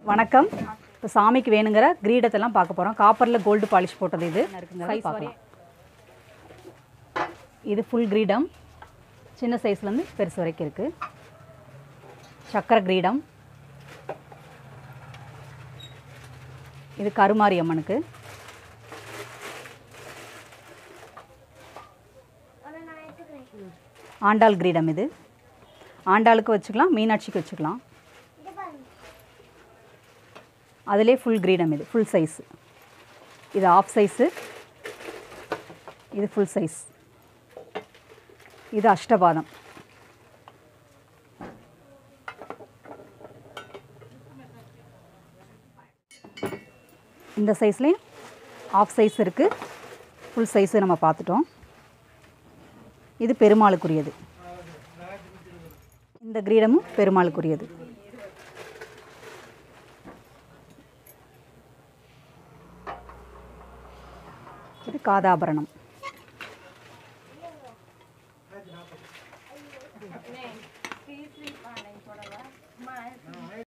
வணக்கம் இப்போ சாமிக்கு வேணுங்கிற கிரீடத்தெல்லாம் பார்க்க போகிறோம் காப்பரில் கோல்டு பாலிஷ் போட்டது இது Size பார்க்கலாம் இது ஃபுல் கிரீடம் சின்ன சைஸ்லேருந்து பெருசு வரைக்கும் இருக்குது சக்கர கிரீடம் இது கருமாரி அம்மனுக்கு ஆண்டாள் கிரீடம் இது ஆண்டாளுக்கு வச்சுக்கலாம் மீனாட்சிக்கு வச்சுக்கலாம் அதிலே ஃபுல் கிரீடம் இது ஃபுல் சைஸ் இது ஆஃப் சைஸு இது ஃபுல் சைஸ் இது அஷ்டபாதம் இந்த சைஸ்லேயும் ஆஃப் சைஸ் இருக்குது ஃபுல் சைஸு நம்ம பார்த்துட்டோம் இது பெருமாளுக்குரியது இந்த கிரீடமும் பெருமாளுக்குரியது இது காதாபரணம்